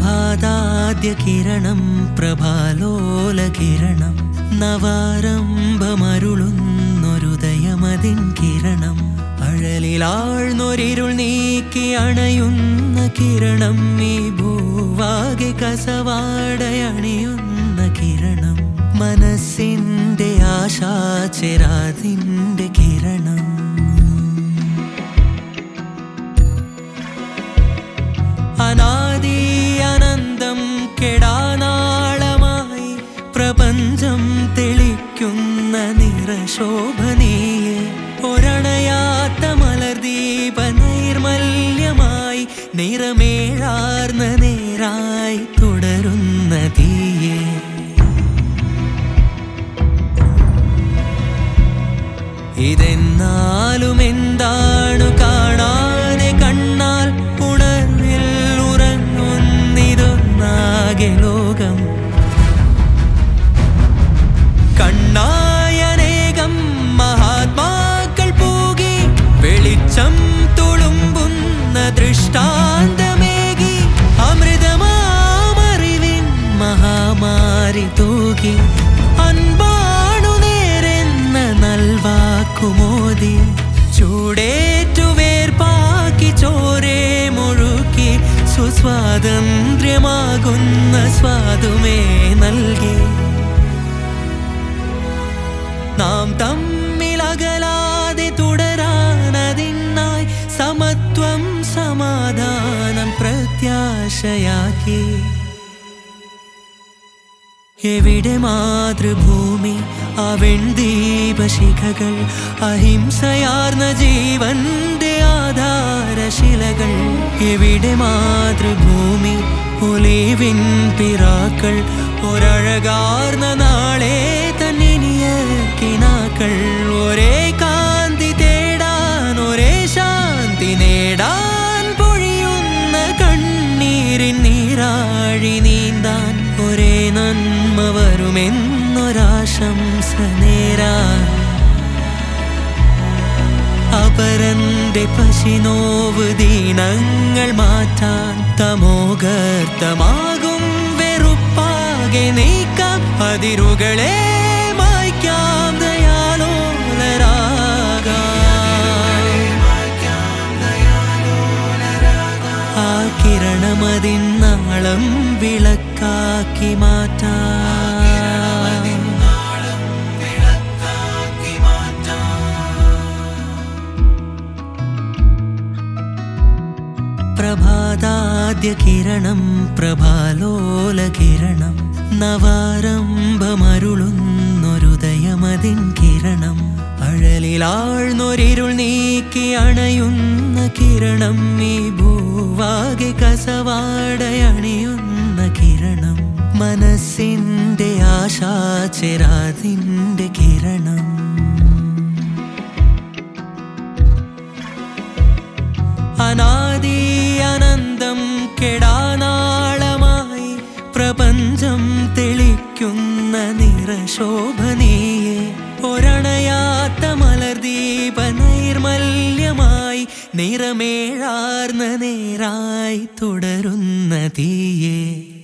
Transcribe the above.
പ്രഭാതാദ്യ കിരണം പ്രഭാലോല കിരണം നവാരംഭമരുളുന്നൊരുദയമതിൻ കിരണം അഴലിലാഴ്ന്നൊരിരുൾ നീക്കി അണയുന്ന കിരണം ഈ ഭൂവാകെ കസവാടയണിയുന്ന കിരണം മനസ്സിന്റെ ആശാചെരാതിന്റെ കിരണം അനാദി അനന്തം കെടാനാളമായി പ്രപഞ്ചം തെളിക്കുന്ന നിറശോഭനീയെ ഒരണയാത്ത മലർദീപ നൈർമല്യമായി നിറമേഴാർന്ന നേരായി തുടരുന്ന തീയെ ഇതെന്നാലും എന്താണു കാണാനെ കണ്ണാൽ ഉണർവിൽ ഉറങ്ങുന്നിതൊന്നാകെ ലോകം കണ്ണായനേകം മഹാത്മാക്കൾ പൂകി വെളിച്ചം തുളുമ്പുന്ന ദൃഷ്ടാന്തമേകി അമൃതമാമറിവിൻ മഹാമാരി തൂകി അൻപാണു നേരെന്ന നൽവാക്കുമോദി ചൂടേറ്റുവേർപ്പാക്കി ചോരേ മുഴുക്കി സുസ്വാതന്ത്ര്യമാകുന്ന സ്വാദുമേ നൽകി നാം തമ്മിലകലാതെ തുടരാനതിനായി സമത്വം സമാധാനം പ്രത്യാശയാക്കി എവിടെ മാതൃഭൂമി അവെൺദീപശിഖകൾ അഹിംസയാർന്ന ജീവന്റെ ആധാരശിലകൾ എവിടെ മാതൃഭൂമി ഒലിവിൻ പിറാക്കൾ ഒരഴകാർന്ന നാളെ തന്നിനിയ കിനാക്കൾ ഒരേ കാന്തി തേടാൻ ഒരേ ശാന്തി നേടാൻ പൊഴിയുന്ന കണ്ണീരിൻ നീരാഴി നീന്താൻ ഒരേ നന്മ വരുമെന്നൊരാശംസ നേരാൻ അപരന്റെ പശിനോവ് ദീനങ്ങൾ മാറ്റാൻ തമോഗർത്തമാകും വെറുപ്പാകെ നീക്കാം അതിരുകളെ മായ്ക്കാം ദയാലോലരാകാം ആ കിരണമതിൻ നാളം വിളക്കാക്കി മാറ്റാം പ്രഭാതാദ്യ കിരണം പ്രഭാലോല കിരണം നവാരംഭമരുളുന്നൊരുദയമതിൻ കിരണം അഴലിലാഴ്ന്നൊരിരുൾ നീക്കി അണയുന്ന കിരണം ഈ ഭൂവാകെ കസവാടയണിയുന്ന കിരണം മനസ്സിന്റെ ആശാചെരാതിന്റെ കിരണം അനാദി അനന്തം കെടാനാളമായി പ്രപഞ്ചം തെളിക്കുന്ന നിറശോഭനീയെ ഒരണയാത്ത മലർദീപ നൈർമല്യമായി നിറമേഴാർന്ന നേരായി തുടരുന്ന തീയെ